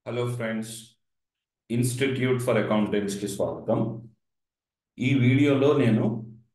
hello friends institute for అకౌంటెంట్స్కి స్వాగతం ఈ వీడియోలో నేను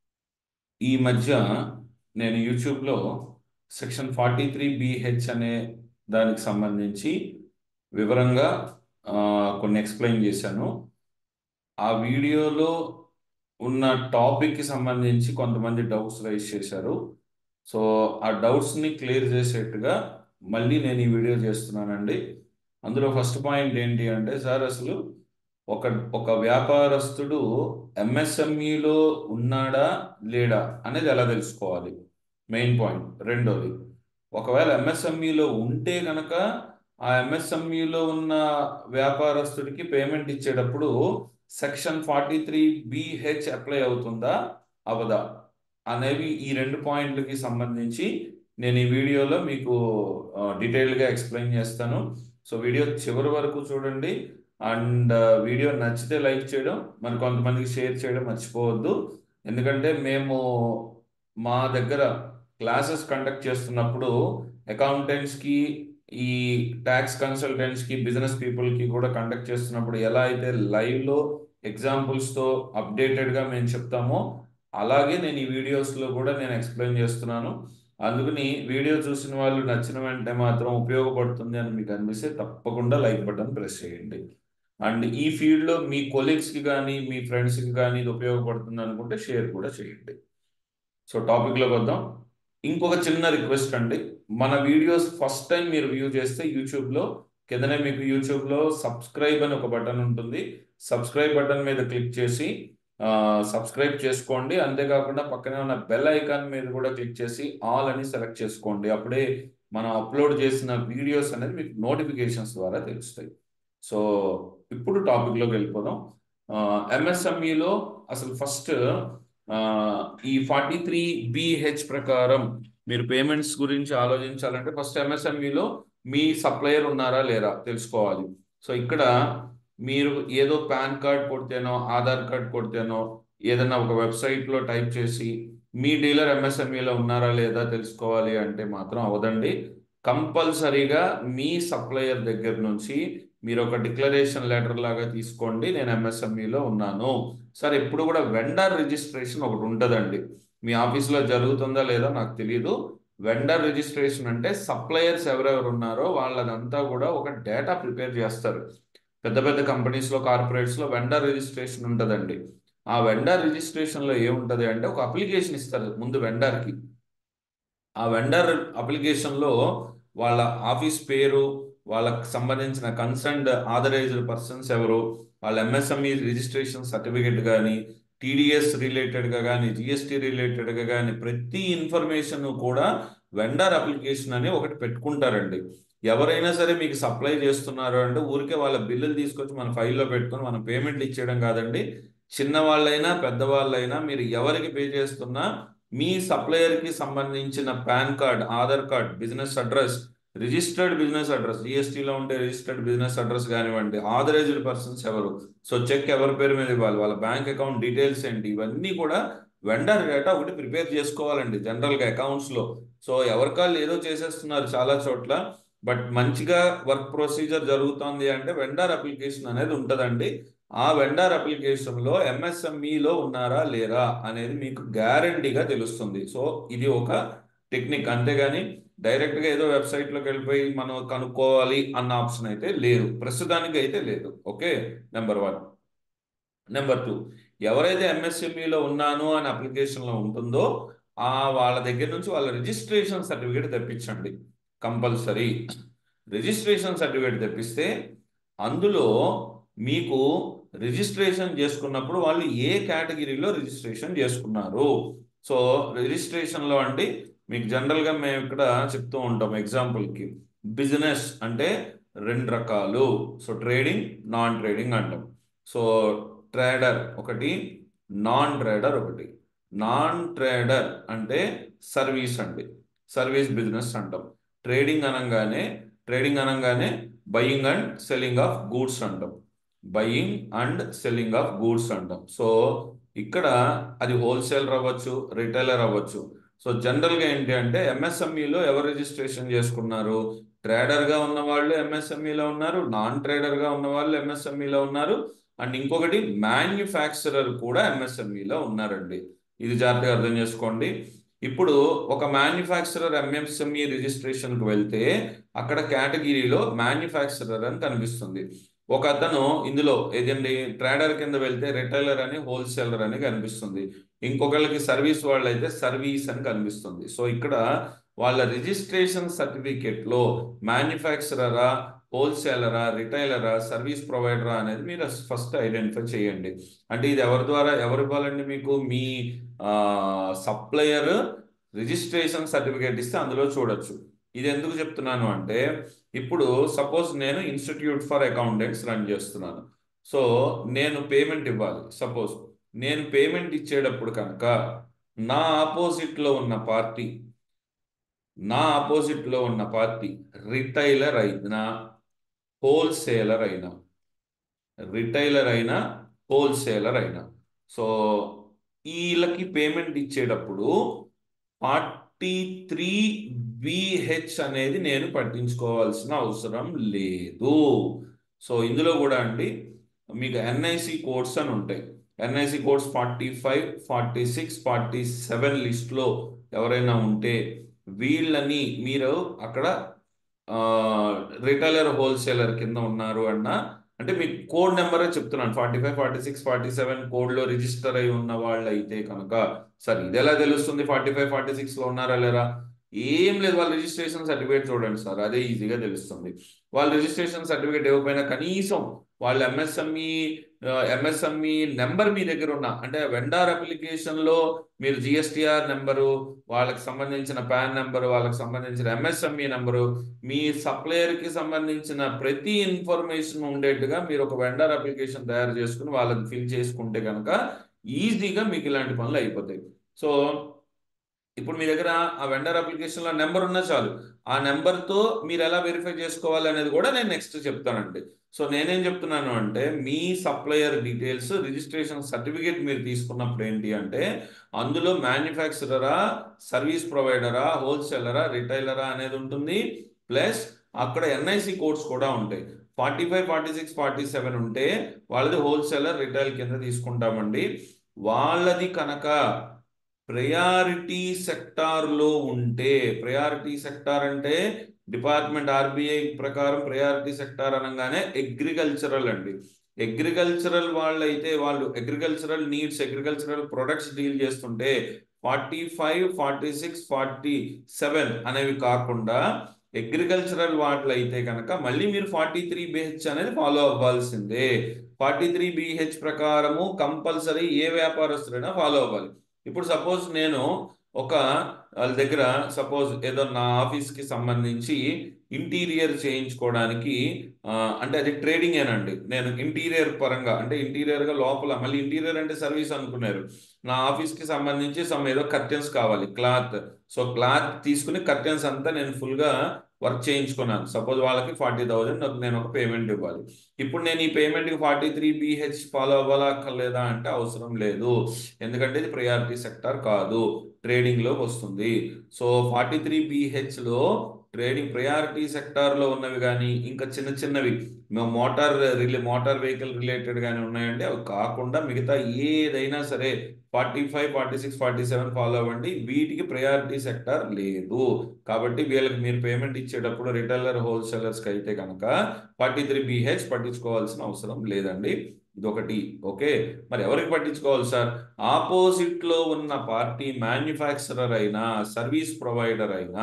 ఈ మధ్య నేను యూట్యూబ్లో సెక్షన్ ఫార్టీ త్రీ బిహెచ్ అనే దానికి సంబంధించి వివరంగా ఆ, కొన్ని ఎక్స్ప్లెయిన్ చేశాను ఆ వీడియోలో ఉన్న టాపిక్కి సంబంధించి కొంతమంది డౌట్స్ రైజ్ చేశారు సో ఆ డౌట్స్ని క్లియర్ చేసేట్టుగా మళ్ళీ నేను ఈ వీడియో చేస్తున్నానండి అందులో ఫస్ట్ పాయింట్ ఏంటి అంటే సార్ అసలు ఒక ఒక వ్యాపారస్తుడు ఎంఎస్ఎంఈలో ఉన్నాడా లేడా అనేది ఎలా తెలుసుకోవాలి మెయిన్ పాయింట్ రెండోది ఒకవేళ ఎంఎస్ఎంఈలో ఉంటే కనుక ఆ ఎంఎస్ఎంఈలో ఉన్న వ్యాపారస్తుడికి పేమెంట్ ఇచ్చేటప్పుడు section forty three BH apply అవుతుందా అవదా అనేవి ఈ రెండు పాయింట్లకి సంబంధించి నేను ఈ వీడియోలో మీకు ఆ, డీటెయిల్గా ఎక్స్ప్లెయిన్ చేస్తాను సో వీడియో చివరి వరకు చూడండి అండ్ వీడియో నచ్చితే లైక్ చేయడం మరి కొంతమందికి షేర్ చేయడం మర్చిపోవద్దు ఎందుకంటే మేము మా దగ్గర క్లాసెస్ కండక్ట్ చేస్తున్నప్పుడు అకౌంటెంట్స్కి ఈ ట్యాక్స్ కన్సల్టెంట్స్కి బిజినెస్ పీపుల్కి కూడా కండక్ట్ చేస్తున్నప్పుడు ఎలా అయితే లైవ్లో ఎగ్జాంపుల్స్తో అప్డేటెడ్గా మేము చెప్తామో అలాగే నేను ఈ వీడియోస్లో కూడా నేను ఎక్స్ప్లెయిన్ చేస్తున్నాను అందుకని వీడియో చూసిన వాళ్ళు నచ్చిన వెంటనే మాత్రం ఉపయోగపడుతుంది అని మీకు అనిపిస్తే తప్పకుండా లైక్ బటన్ ప్రెస్ చేయండి అండ్ ఈ ఫీల్డ్లో మీ కొలీగ్స్కి కానీ మీ ఫ్రెండ్స్కి కానీ ఇది ఉపయోగపడుతుంది అనుకుంటే షేర్ కూడా చేయండి సో టాపిక్లోకి వద్దాం ఇంకొక చిన్న రిక్వెస్ట్ అండి మన వీడియోస్ ఫస్ట్ టైం మీరు వ్యూ చేస్తే యూట్యూబ్లో కిందనే మీకు యూట్యూబ్లో సబ్స్క్రైబ్ అని ఒక బటన్ ఉంటుంది సబ్స్క్రైబ్ బటన్ మీద క్లిక్ చేసి సబ్స్క్రైబ్ చేసుకోండి అంతేకాకుండా పక్కనే ఉన్న బెల్ ఐకాన్ మీద కూడా క్లిక్ చేసి ఆల్ అని సెలెక్ట్ చేసుకోండి అప్పుడే మనం అప్లోడ్ చేసిన వీడియోస్ అనేది మీకు నోటిఫికేషన్స్ ద్వారా తెలుస్తాయి సో ఇప్పుడు టాపిక్లోకి వెళ్ళిపోదాం ఎంఎస్ఎంఈలో అసలు ఫస్ట్ ఈ ఫార్టీ త్రీ బిహెచ్ ప్రకారం మీరు పేమెంట్స్ గురించి ఆలోచించాలంటే ఫస్ట్ ఎంఎస్ఎంఈలో మీ సప్లయర్ ఉన్నారా లేరా తెలుసుకోవాలి సో ఇక్కడ మీరు ఏదో పాన్ కార్డ్ కొడితేనో ఆధార్ కార్డ్ కొడితేనో ఏదైనా ఒక వెబ్సైట్లో టైప్ చేసి మీ డీలర్ ఎంఎస్ఎంఈలో ఉన్నారా లేదా తెలుసుకోవాలి అంటే మాత్రం అవదండి కంపల్సరీగా మీ సప్లయర్ దగ్గర నుంచి మీరు ఒక డిక్లరేషన్ లెటర్ లాగా తీసుకోండి నేను ఎంఎస్ఎంఈలో ఉన్నాను సార్ ఎప్పుడు కూడా వెండర్ రిజిస్ట్రేషన్ ఒకటి ఉంటుందండి మీ ఆఫీస్లో జరుగుతుందా లేదా నాకు తెలియదు వెండర్ రిజిస్ట్రేషన్ అంటే సప్లయర్స్ ఎవరెవరు ఉన్నారో వాళ్ళదంతా కూడా ఒక డేటా ప్రిపేర్ చేస్తారు పెద్ద పెద్ద కంపెనీస్లో కార్పొరేట్స్లో వెండర్ రిజిస్ట్రేషన్ ఉంటుందండి ఆ వెండర్ రిజిస్ట్రేషన్లో ఏముంటుంది అంటే ఒక అప్లికేషన్ ఇస్తారు ముందు వెండర్కి ఆ వెండర్ అప్లికేషన్లో వాళ్ళ ఆఫీస్ పేరు వాళ్ళకి సంబంధించిన కన్సర్న్డ్ ఆథరైజ్డ్ పర్సన్స్ ఎవరు వాళ్ళ ఎంఎస్ఎంఈ రిజిస్ట్రేషన్ సర్టిఫికేట్ కానీ టీడీఎస్ రిలేటెడ్గా కానీ జిఎస్టీ రిలేటెడ్గా కానీ ప్రతి ఇన్ఫర్మేషన్ కూడా వెండర్ అప్లికేషన్ అని ఒకటి పెట్టుకుంటారండి ఎవరైనా సరే మీకు సప్లై చేస్తున్నారు అంటే ఊరికే వాళ్ళ బిల్లులు తీసుకొచ్చి మన ఫైల్లో పెట్టుకొని మనం పేమెంట్లు ఇచ్చేయడం కాదండి చిన్న వాళ్ళైనా పెద్దవాళ్ళైనా మీరు ఎవరికి పే చేస్తున్నా మీ సప్లయర్కి సంబంధించిన PAN card Aadhaar card business address registered business address జిఎస్టీలో ఉంటే రిజిస్టర్డ్ బిజినెస్ అడ్రస్ కానివ్వండి ఆథరైజ్డ్ పర్సన్స్ ఎవరు సో చెక్ ఎవరి పేరు మీద ఇవ్వాలి వాళ్ళ బ్యాంక్ అకౌంట్ డీటెయిల్స్ ఏంటి ఇవన్నీ కూడా వెండర్ డేటా ఒకటి ప్రిపేర్ చేసుకోవాలండి జనరల్గా అకౌంట్స్లో సో ఎవరికాళ్ళు ఏదో చేసేస్తున్నారు చాలా చోట్ల బట్ మంచిగా వర్క్ ప్రొసీజర్ జరుగుతుంది అంటే వెండర్ అప్లికేషన్ అనేది ఉంటుందండి ఆ వెండర్ అప్లికేషన్లో ఎంఎస్ఎంఈలో ఉన్నారా లేరా అనేది మీకు గ్యారంటీగా తెలుస్తుంది సో ఇది ఒక టెక్నిక్ అంతేగాని డైరెక్ట్గా ఏదో వెబ్సైట్లోకి వెళ్ళిపోయి మనం కనుక్కోవాలి అన్న ఆప్షన్ అయితే లేదు ప్రస్తుతానికి అయితే లేదు okay number one number two ఎవరైతే ఎంఎస్ఎంఈలో ఉన్నాను అని అప్లికేషన్లో ఉంటుందో ఆ వాళ్ళ దగ్గర నుంచి వాళ్ళ రిజిస్ట్రేషన్ సర్టిఫికేట్ తెప్పించండి కంపల్సరీ రిజిస్ట్రేషన్ సర్టిఫికేట్ తెప్పిస్తే అందులో మీకు రిజిస్ట్రేషన్ చేసుకున్నప్పుడు వాళ్ళు ఏ కేటగిరీలో రిజిస్ట్రేషన్ చేసుకున్నారు సో రిజిస్ట్రేషన్లో అండి మీకు జనరల్గా మేము ఇక్కడ చెప్తూ ఉంటాం ఎగ్జాంపుల్కి బిజినెస్ అంటే రెండు రకాలు సో ట్రేడింగ్ నాన్ ట్రేడింగ్ అంటాం సో ట్రేడర్ ఒకటి నాన్ ట్రేడర్ ఒకటి నాన్ ట్రేడర్ అంటే సర్వీస్ అండి సర్వీస్ బిజినెస్ అంటాం ట్రేడింగ్ అనగానే ట్రేడింగ్ అనగానే buying and selling of goods అంటాం buying and selling of goods అంటాం సో ఇక్కడ అది హోల్సేలర్ అవ్వచ్చు రిటైలర్ అవ్వచ్చు సో జనరల్గా ఏంటి అంటే ఎంఎస్ఎంఈలో ఎవరు రిజిస్ట్రేషన్ చేసుకున్నారు ట్రేడర్గా ఉన్న వాళ్ళు ఎంఎస్ఎంఈలో ఉన్నారు నాన్ ట్రేడర్గా ఉన్న వాళ్ళు ఎంఎస్ఎంఈలో ఉన్నారు అండ్ ఇంకొకటి మ్యానుఫ్యాక్చరర్ కూడా ఎంఎస్ఎంఈలో ఉన్నారండి ఇది జాగ్రత్తగా అర్థం చేసుకోండి ఇప్పుడు ఒక మ్యానుఫ్యాక్చరర్ ఎంఎస్ఎంఈ రిజిస్ట్రేషన్కి వెళ్తే అక్కడ కేటగిరీలో మ్యానుఫ్యాక్చరర్ అని కనిపిస్తుంది ఒక అతను ఇందులో ఏదండి ట్రేడర్ కింద వెళ్తే రిటైలర్ అని హోల్సేలర్ అని కనిపిస్తుంది ఇంకొకళ్ళకి సర్వీస్ వాళ్ళు అయితే సర్వీస్ అని కనిపిస్తుంది సో ఇక్కడ వాళ్ళ రిజిస్ట్రేషన్ సర్టిఫికేట్లో మ్యానుఫ్యాక్చరరా హోల్సేలరా రిటైలరా సర్వీస్ ప్రొవైడరా అనేది మీరు ఫస్ట్ ఐడెంటిఫై చేయండి అంటే ఇది ఎవరి ద్వారా ఎవరు ఇవ్వాలండి మీకు మీ సప్లయర్ రిజిస్ట్రేషన్ సర్టిఫికేట్ ఇస్తే అందులో చూడొచ్చు ఇది ఎందుకు చెప్తున్నాను అంటే ఇప్పుడు సపోజ్ నేను ఇన్స్టిట్యూట్ ఫర్ అకౌంటెంట్స్ రన్ చేస్తున్నాను సో నేను పేమెంట్ ఇవ్వాలి సపోజ్ నేను పేమెంట్ ఇచ్చేటప్పుడు కనుక నా ఆపోజిట్లో ఉన్న పార్టీ నా ఆపోజిట్లో ఉన్న పార్టీ రిటైలర్ అయినా హోల్సేలర్ అయినా రిటైలర్ అయినా హోల్సేలర్ అయినా సో వీళ్ళకి పేమెంట్ ఇచ్చేటప్పుడు ఫార్టీ త్రీ బిహెచ్ అనేది నేను పట్టించుకోవాల్సిన అవసరం లేదు సో ఇందులో కూడా అండి మీకు ఎన్ఐసి కోడ్స్ అని ఉంటాయి NIC codes forty five forty six forty seven లిస్ట్లో ఎవరైనా ఉంటే వీళ్ళని మీరు అక్కడ రిటైలర్ హోల్సేలర్ కింద ఉన్నారు అన్న అంటే మీకు కోడ్ నెంబరే చెప్తున్నాను forty five forty six forty seven కోడ్లో రిజిస్టర్ అయి ఉన్న వాళ్ళు అయితే కనుక సరే ఇది ఎలా తెలుస్తుంది ఫార్టీ ఫైవ్ ఫార్టీ సిక్స్లో ఉన్నారా లేరా ఏం లేదు వాళ్ళ రిజిస్ట్రేషన్ సర్టిఫికేట్ చూడండి సార్ అదే ఈజీగా తెలుస్తుంది వాళ్ళ రిజిస్ట్రేషన్ సర్టిఫికేట్ ఇవ్వకపోయినా కనీసం వాళ్ళ ఎంఎస్ఎంఈ ఎంఎస్ఎంఈ నెంబర్ మీ దగ్గర ఉన్న అంటే వెండార్ అప్లికేషన్లో మీరు జిఎస్టిఆర్ నెంబరు వాళ్ళకి సంబంధించిన పాన్ నెంబరు వాళ్ళకి సంబంధించిన ఎంఎస్ఎంఈ నెంబరు మీ సప్లయర్కి సంబంధించిన ప్రతి ఇన్ఫర్మేషన్ ఉండేట్టుగా మీరు ఒక వెండార్ అప్లికేషన్ తయారు చేసుకుని వాళ్ళకి ఫిల్ చేసుకుంటే కనుక ఈజీగా మీకు ఇలాంటి పనులు అయిపోతాయి సో ఇప్పుడు మీ దగ్గర ఆ వెండర్ అప్లికేషన్లో నెంబర్ ఉన్నా చాలు ఆ నెంబర్తో మీరు ఎలా వెరిఫై చేసుకోవాలి అనేది కూడా నేను నెక్స్ట్ చెప్తానండి సో నేనేం చెప్తున్నాను అంటే మీ సప్లయర్ డీటెయిల్స్ రిజిస్ట్రేషన్ సర్టిఫికేట్ మీరు తీసుకున్నప్పుడు ఏంటి అంటే అందులో మ్యానుఫ్యాక్చరరా సర్వీస్ ప్రొవైడరా హోల్సేలరా రిటైలరా అనేది ఉంటుంది ప్లస్ అక్కడ ఎన్ఐసి కోడ్స్ కూడా ఉంటాయి forty five forty six forty seven ఉంటే వాళ్ళది హోల్సేలర్ రిటైల్ కింద తీసుకుంటామండి వాళ్ళది కనుక ప్రయారిటీ సెక్టార్లో ఉంటే ప్రయారిటీ సెక్టార్ అంటే డిపార్ట్మెంట్ ఆర్బీఐ ప్రకారం ప్రయారిటీ సెక్టార్ అనగానే అగ్రికల్చరల్ అండి అగ్రికల్చరల్ వాళ్ళైతే వాళ్ళు agricultural needs agricultural products deal చేస్తుంటే forty five forty six forty seven అనేవి కాకుండా అగ్రికల్చరల్ వాటిలో అయితే కనుక మళ్ళీ మీరు ఫార్టీ త్రీ బిహెచ్ అనేది ఫాలో అవ్వాల్సిందే ఫార్టీ త్రీ బిహెచ్ ప్రకారము కంపల్సరీ ఏ వ్యాపారస్తుడైనా ఫాలో అవ్వాలి ఇప్పుడు సపోజ్ నేను ఒక వాళ్ళ దగ్గర సపోజ్ ఏదో నా ఆఫీస్కి సంబంధించి ఇంటీరియర్ చేయించుకోవడానికి అంటే అది ట్రేడింగ్ ఏనండి నేను ఇంటీరియర్ పరంగా అంటే ఇంటీరియర్గా లోపల మళ్ళీ ఇంటీరియర్ అంటే సర్వీస్ అనుకున్నారు నా ఆఫీస్కి సంబంధించి సమ్ ఏదో కర్టెన్స్ కావాలి క్లాత్ సో క్లాత్ తీసుకుని కర్టెన్స్ అంతా నేను ఫుల్గా వర్క్ చేయించుకున్నాను సపోజ్ వాళ్ళకి ఫార్టీ థౌజండ్ నేను ఒక పేమెంట్ ఇవ్వాలి ఇప్పుడు నేను ఈ పేమెంట్కి ఫార్టీ త్రీ బిహెచ్ ఫాలో అవ్వాలా అక్కర్లేదా అంటే అవసరం లేదు ఎందుకంటే ఇది ప్రయారిటీ సెక్టార్ కాదు ట్రేడింగ్లోకి వస్తుంది సో ఫార్టీ త్రీ బిహెచ్లో ట్రేడింగ్ ప్రయారిటీ సెక్టార్లో ఉన్నవి కానీ ఇంకా చిన్న చిన్నవి motor relay motor vehicle related కానీ ఉన్నాయండి అవి కాకుండా మిగతా ఏదైనా సరే forty five forty six forty seven follow అవ్వండి వీటికి ప్రయారిటీ సెక్టార్ లేదు కాబట్టి వీళ్ళకి మీరు పేమెంట్ ఇచ్చేటప్పుడు రిటైలర్ హోల్సేలర్స్కి అయితే కనుక ఫార్టీ త్రీ బిహెచ్ పట్టించుకోవాల్సిన అవసరం లేదండి ఇదొకటి ఓకే మరి ఎవరికి పట్టించుకోవాలి సార్ ఆపోజిట్లో ఉన్న పార్టీ మ్యానుఫ్యాక్చరర్ అయినా సర్వీస్ ప్రొవైడర్ అయినా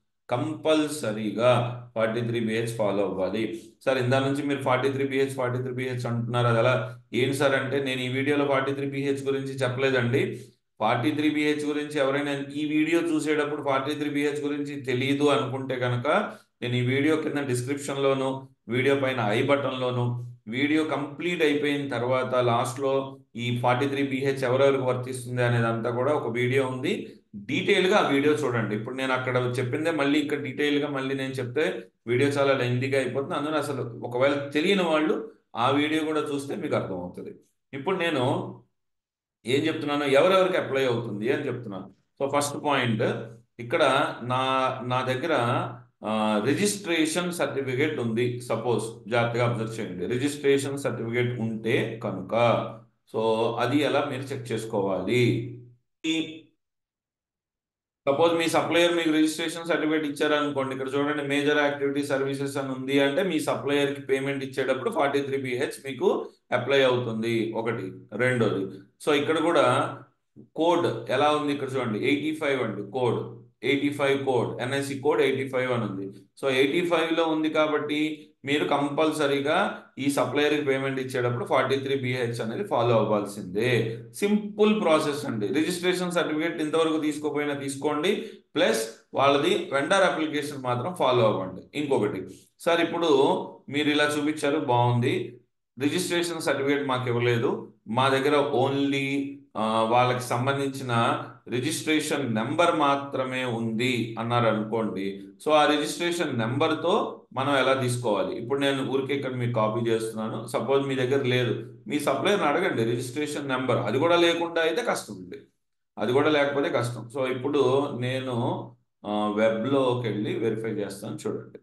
కంపల్సరీగా ఫార్టీ త్రీ బిహెచ్ ఫాలో అవ్వాలి సార్ ఇందా నుంచి మీరు forty three BH forty three BH అంటున్నారు అది అలా ఏంటి సార్ అంటే నేను ఈ వీడియోలో ఫార్టీ త్రీ బిహెచ్ గురించి చెప్పలేదండి ఫార్టీ త్రీ బిహెచ్ గురించి ఎవరైనా ఈ వీడియో చూసేటప్పుడు ఫార్టీ త్రీ బిహెచ్ గురించి తెలియదు అనుకుంటే కనుక నేను ఈ వీడియో కింద డిస్క్రిప్షన్లోను వీడియో పైన ఐ బటన్లోను వీడియో కంప్లీట్ అయిపోయిన తర్వాత లాస్ట్లో ఈ ఫార్టీ త్రీ బిహెచ్ ఎవరెవరికి వర్తిస్తుంది అనేది అంతా కూడా ఒక వీడియో ఉంది డీటెయిల్గా ఆ వీడియో చూడండి ఇప్పుడు నేను అక్కడ చెప్పిందే మళ్ళీ ఇక్కడ డీటెయిల్గా మళ్ళీ నేను చెప్తే వీడియో చాలా లెందీగా అయిపోతుంది అందులో అసలు ఒకవేళ తెలియని వాళ్ళు ఆ వీడియో కూడా చూస్తే మీకు అర్థమవుతుంది ఇప్పుడు నేను ఏం చెప్తున్నాను ఎవరెవరికి అప్లై అవుతుంది అని చెప్తున్నాను సో ఫస్ట్ పాయింట్ ఇక్కడ నా నా దగ్గర రిజిస్ట్రేషన్ సర్టిఫికేట్ ఉంది సపోజ్ జాగ్రత్తగా అబ్జర్వ్ చేయండి రిజిస్ట్రేషన్ సర్టిఫికేట్ ఉంటే కనుక సో అది ఎలా మీరు చెక్ చేసుకోవాలి ఈ సపోజ్ మీ సప్లయర్ మీకు రిజిస్ట్రేషన్ సర్టిఫికేట్ ఇచ్చారనుకోండి ఇక్కడ చూడండి మేజర్ యాక్టివిటీ సర్వీసెస్ అని ఉంది అంటే మీ సప్లయర్ కి పేమెంట్ ఇచ్చేటప్పుడు ఫార్టీ త్రీ బిహెచ్ మీకు అప్లై అవుతుంది ఒకటి రెండోది సో ఇక్కడ కూడా కోడ్ ఎలా ఉంది ఇక్కడ చూడండి ఎయిటీ ఫైవ్ అండి code eighty five code NIC code eighty five అని ఉంది సో ఎయిటీ ఫైవ్ లో ఉంది కాబట్టి మీరు కంపల్సరీగా ఈ సప్లయర్కి పేమెంట్ ఇచ్చేటప్పుడు ఫార్టీ త్రీ బిహెచ్ అనేది ఫాలో అవ్వాల్సిందే సింపుల్ ప్రాసెస్ అండి రిజిస్ట్రేషన్ సర్టిఫికేట్ ఇంతవరకు తీసుకోపోయినా తీసుకోండి ప్లస్ వాళ్ళది వెండర్ అప్లికేషన్ మాత్రం ఫాలో అవ్వండి ఇంకొకటి సార్ ఇప్పుడు మీరు ఇలా చూపించారు బాగుంది రిజిస్ట్రేషన్ సర్టిఫికేట్ మాకు ఇవ్వలేదు మా దగ్గర ఓన్లీ వాళ్ళకి సంబంధించిన రిజిస్ట్రేషన్ నెంబర్ మాత్రమే ఉంది అన్నారు అనుకోండి సో ఆ రిజిస్ట్రేషన్ నెంబర్తో మనం ఎలా తీసుకోవాలి ఇప్పుడు నేను ఊరికే ఇక్కడ మీకు కాపీ చేస్తున్నాను సపోజ్ మీ దగ్గర లేదు మీ సప్లైర్ని అడగండి రిజిస్ట్రేషన్ నెంబర్ అది కూడా లేకుండా అయితే కష్టం ఉంది అది కూడా లేకపోతే కష్టం సో ఇప్పుడు నేను వెబ్లోకి వెళ్ళి వెరిఫై చేస్తాను చూడండి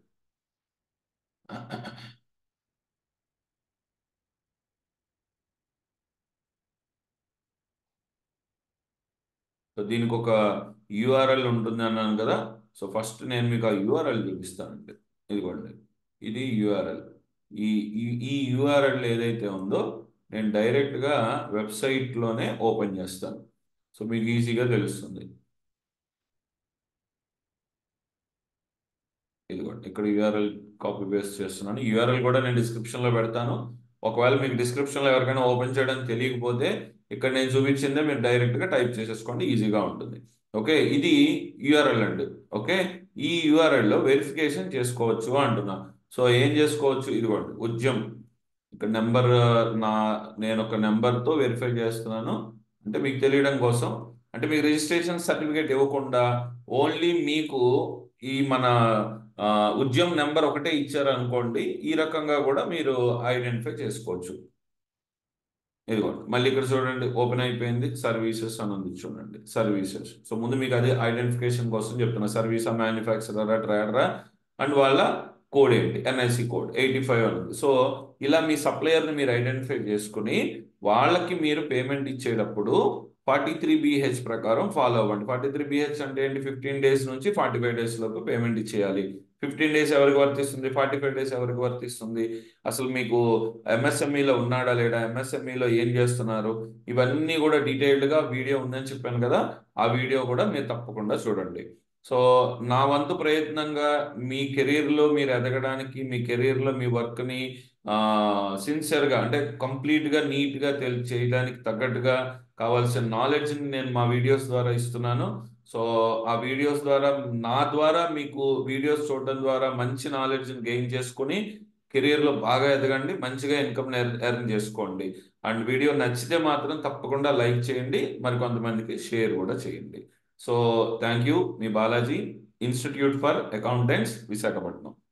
సో దీనికి ఒక యూఆర్ఎల్ ఉంటుంది అన్నాను కదా సో ఫస్ట్ నేను మీకు ఆ యూఆర్ఎల్ చూపిస్తానండి ఇదిగోండి ఇది యూఆర్ఎల్ ఈ ఈ యూఆర్ఎల్ ఏదైతే ఉందో నేను డైరెక్ట్గా వెబ్సైట్లోనే ఓపెన్ చేస్తాను సో మీకు ఈజీగా తెలుస్తుంది ఇదిగోండి ఇక్కడ యూఆర్ఎల్ కాపీ పేస్ట్ చేస్తున్నాను యూఆర్ఎల్ కూడా నేను డిస్క్రిప్షన్లో పెడతాను ఒకవేళ మీకు డిస్క్రిప్షన్లో ఎవరికైనా ఓపెన్ చేయడం తెలియకపోతే ఇక్కడ నేను చూపించిందే మీరు డైరెక్ట్గా టైప్ చేసేసుకోండి ఈజీగా ఉంటుంది ఓకే ఇది యూఆర్ఎల్ అండి ఓకే ఈ యూఆర్ఎల్లో వెరిఫికేషన్ చేసుకోవచ్చు అంటున్నా సో ఏం చేసుకోవచ్చు ఇదిగోండి ఉద్యమ్ ఇక్కడ నెంబర్ నా నేను ఒక నెంబర్తో వెరిఫై చేస్తున్నాను అంటే మీకు తెలియడం కోసం అంటే మీకు రిజిస్ట్రేషన్ సర్టిఫికేట్ ఇవ్వకుండా ఓన్లీ మీకు ఈ మన ఉద్యమ్ నెంబర్ ఒకటే ఇచ్చారు అనుకోండి ఈ రకంగా కూడా మీరు ఐడెంటిఫై చేసుకోవచ్చు ఇదిగోండి మళ్ళీ ఇక్కడ చూడండి ఓపెన్ అయిపోయింది సర్వీసెస్ అని ఉంది చూడండి సర్వీసెస్ సో ముందు మీకు అది ఐడెంటిఫికేషన్ కోసం చెప్తున్నా సర్వీస్ మ్యానుఫ్యాక్చరరా ట్రేడరా అండ్ వాళ్ళ కోడ్ ఏంటి ఎన్ఐసి కోడ్ ఎయిటీ ఫైవ్ అని ఉంది సో ఇలా మీ సప్లయర్ని మీరు ఐడెంటిఫై చేసుకుని వాళ్ళకి మీరు పేమెంట్ ఇచ్చేటప్పుడు ఫార్టీ త్రీ బిహెచ్ ప్రకారం ఫాలో అవ్వండి ఫార్టీ త్రీ బిహెచ్ అంటే ఏంటి ఫిఫ్టీన్ డేస్ నుంచి ఫార్టీ ఫైవ్ డేస్ లోపు పేమెంట్ ఇచ్చేయాలి ఫిఫ్టీన్ డేస్ ఎవరికి వర్తిస్తుంది ఫార్టీ ఫైవ్ డేస్ ఎవరికి వర్తిస్తుంది అసలు మీకు ఎంఎస్ఎంఈలో ఉన్నాడా లేడా ఎంఎస్ఎంఈలో ఏం చేస్తున్నారు ఇవన్నీ కూడా డీటెయిల్డ్గా వీడియో ఉందని చెప్పాను కదా ఆ వీడియో కూడా మీరు తప్పకుండా చూడండి సో నా వంతు ప్రయత్నంగా మీ కెరీర్లో మీరు ఎదగడానికి మీ కెరీర్లో మీ వర్క్ని సిన్సియర్గా అంటే కంప్లీట్గా నీట్గా తెలి చేయడానికి తగ్గట్టుగా కావాల్సిన నాలెడ్జ్ని నేను మా వీడియోస్ ద్వారా ఇస్తున్నాను సో ఆ వీడియోస్ ద్వారా నా ద్వారా మీకు వీడియోస్ చూడడం ద్వారా మంచి నాలెడ్జ్ని గెయిన్ చేసుకుని కెరీర్లో బాగా ఎదగండి మంచిగా ఇన్కమ్ ఎర్న్ చేసుకోండి అండ్ వీడియో నచ్చితే మాత్రం తప్పకుండా లైక్ చేయండి మరి కొంతమందికి షేర్ కూడా చేయండి సో థ్యాంక్ యూ మీ Balaji Institute for Accountants Visakhapatnam